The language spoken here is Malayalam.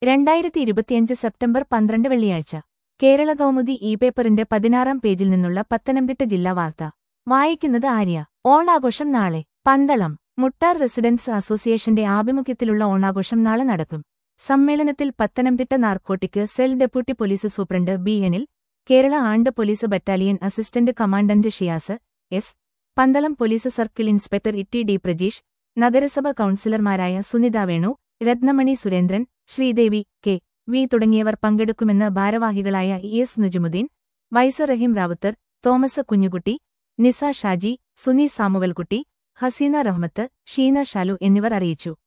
രണ്ടായിരത്തി ഇരുപത്തിയഞ്ച് സെപ്റ്റംബർ പന്ത്രണ്ട് വെള്ളിയാഴ്ച കേരള കൗമുദി ഇ പേപ്പറിന്റെ പതിനാറാം പേജിൽ നിന്നുള്ള പത്തനംതിട്ട ജില്ലാ വാർത്ത വായിക്കുന്നത് ആര്യ ഓണാഘോഷം നാളെ പന്തളം മുട്ടാർ റെസിഡൻസ് അസോസിയേഷന്റെ ആഭിമുഖ്യത്തിലുള്ള ഓണാഘോഷം നാളെ നടക്കും സമ്മേളനത്തിൽ Pathanamthitta narcotic cell deputy police superintendent B Anil Kerala armed police battalion assistant commandant Shiyas S Pandalam police circle inspector ഇറ്റി ഡി പ്രജീഷ് നഗരസഭ കൌൺസിലർമാരായ സുനിത വേണു രത്നമണി സുരേന്ദ്രൻ ശ്രീദേവി കെ വി തുടങ്ങിയവർ പങ്കെടുക്കുമെന്ന് ഭാരവാഹികളായ E S Nujumuddeen vice Rahim Ravuthar Thomas Kunjukutty Nisa Shaji Suni Samuelkutty Haseena Rahmath Sheena Shalu എന്നിവർ അറിയിച്ചു